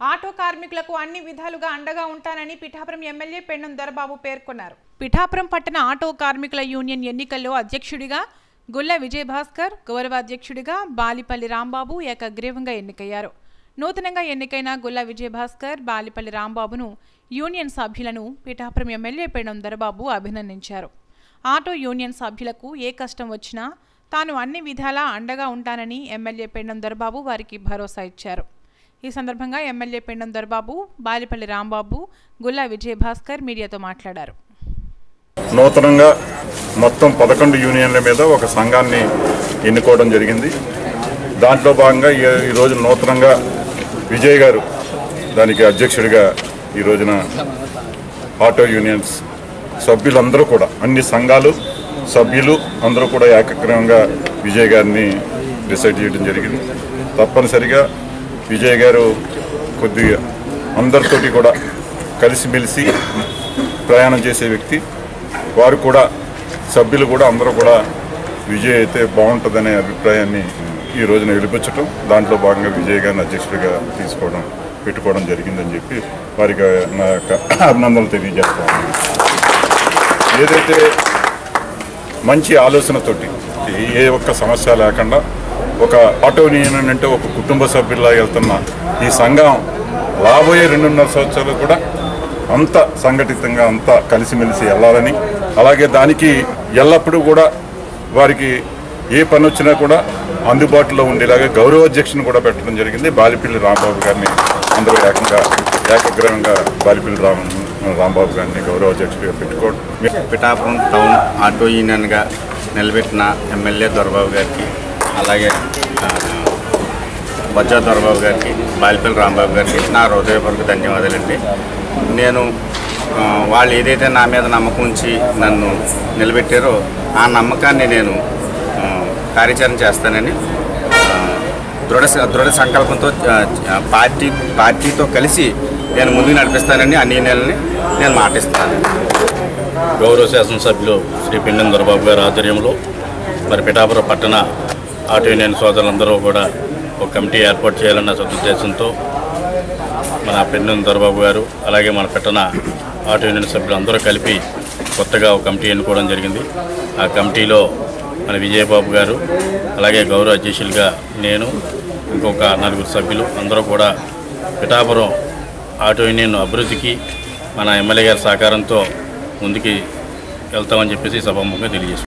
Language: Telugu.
ఆటో కార్మికులకు అన్ని విధాలుగా అండగా ఉంటానని పిఠాపురం ఎమ్మెల్యే పెన్నం దొరబాబు పేర్కొన్నారు పిఠాపురం పట్టణ ఆటో కార్మికుల యూనియన్ ఎన్నికల్లో అధ్యక్షుడిగా గుల్ల విజయభాస్కర్ గౌరవ అధ్యక్షుడిగా బాలిపల్లి రాంబాబు ఏకగ్రీవంగా ఎన్నికయ్యారు నూతనంగా ఎన్నికైన గుల్ల విజయభాస్కర్ బాలిపల్లి రాంబాబును యూనియన్ సభ్యులను పిఠాపురం ఎమ్మెల్యే పెన్నం దొరబాబు అభినందించారు ఆటో యూనియన్ సభ్యులకు ఏ కష్టం వచ్చినా తాను అన్ని విధాలా అండగా ఉంటానని ఎమ్మెల్యే పెండం దొరబాబు వారికి భరోసా ఇచ్చారు ఈ సందర్భంగా ఎమ్మెల్యే పెండం దొరబాబు బాలిపల్లి రాంబాబు గుల్లా విజయభాస్కర్ మీడియాతో మాట్లాడారు నూతనంగా మొత్తం పదకొండు యూనియన్ల మీద ఒక సంఘాన్ని ఎన్నుకోవడం జరిగింది దాంట్లో భాగంగా ఈ- ఈ రోజు నూతనంగా విజయ్ గారు దానికి అధ్యక్షుడిగా ఈ రోజున ఆటో యూనియన్స్ సభ్యులందరూ కూడా అన్ని సంఘాలు సభ్యులు అందరూ కూడా ఏకగ్రీవంగా విజయ్ గారిని డిసైడ్ చేయడం జరిగింది తప్పనిసరిగా విజయ్ గారు కొద్దిగా అందరితోటి కూడా కలిసిమెలిసి ప్రయాణం చేసే వ్యక్తి వారు కూడా సభ్యులు కూడా అందరూ కూడా విజయ్ అయితే బాగుంటుందనే అభిప్రాయాన్ని ఈ రోజున వెలిపించటం దాంట్లో భాగంగా విజయ్ గారిని అధ్యక్షుడిగా తీసుకోవడం పెట్టుకోవడం జరిగిందని చెప్పి వారికి నా యొక్క అభినందనలు తెలియజేస్తాను ఏదైతే మంచి ఆలోచనతోటి ఏ ఒక్క సమస్య లేకుండా ఒక ఆటో యూనియన్ అంటే ఒక కుటుంబ సభ్యుల్లా వెళ్తున్న ఈ సంఘం రాబోయే రెండున్నర సంవత్సరాలు కూడా అంత సంఘటితంగా అంత కలిసిమెలిసి వెళ్ళాలని అలాగే దానికి ఎల్లప్పుడూ కూడా వారికి ఏ పని వచ్చినా కూడా అందుబాటులో ఉండేలాగా గౌరవ అధ్యక్షుని కూడా పెట్టడం జరిగింది బాలిపల్లి రాంబాబు గారిని అందరూ ఏకంగా ఏకగ్రహంగా బాలిపల్లి రామ్ రాంబాబు గారిని గౌరవ అధ్యక్షుడిగా పెట్టుకోవడం పిఠాపురం టౌన్ ఆటో యూనియన్గా నిలబెట్టిన ఎమ్మెల్యే దొరబాబు గారికి అలాగే ఆ, బొజ్జా దొరబాబు గారికి బాలిపల్లి రాంబాబు గారికి నా హృదయపూర్వక ధన్యవాదాలండి నేను ఆ, వాళ్ళు ఏదైతే నా మీద నమ్మకం ఉంచి నన్ను నిలబెట్టారో ఆ నమ్మకాన్ని నేను ఆ, కార్యాచరణ చేస్తానని ఆ, దృఢ దృఢ సంకల్పంతో ఆ, ఆ, పార్టీ పార్టీతో కలిసి నేను ముందుకు నడిపిస్తానని అన్ని నెలల్ని నేను మాటిస్తున్నాను గౌరవ శాసనసభ్యులు శ్రీ పిండం దొరబాబు గారి ఆధ్వర్యంలో మరి పిఠాపురం పట్టణ ఆటో యూనియన్ సోదరులందరూ కూడా ఒక కమిటీ ఏర్పాటు చేయాలన్న సదుద్దేశంతో మన పెండం దొరబాబు గారు అలాగే మన పట్టణ ఆటో యూనియన్ సభ్యులు అందరూ కలిపి కొత్తగా ఒక కమిటీ ఎన్నుకోవడం జరిగింది ఆ కమిటీలో మన విజయబాబు గారు అలాగే గౌరవ అధ్యక్షులుగా నేను ఇంకొక నలుగురు సభ్యులు అందరూ కూడా పిఠాపురం ఆటో యూనియన్ అభివృద్ధికి మన ఎమ్మెల్యే గారి సహకారంతో ముందుకి వెళ్తామని చెప్పేసి సభాముఖంగా తెలియజేస్తున్నాం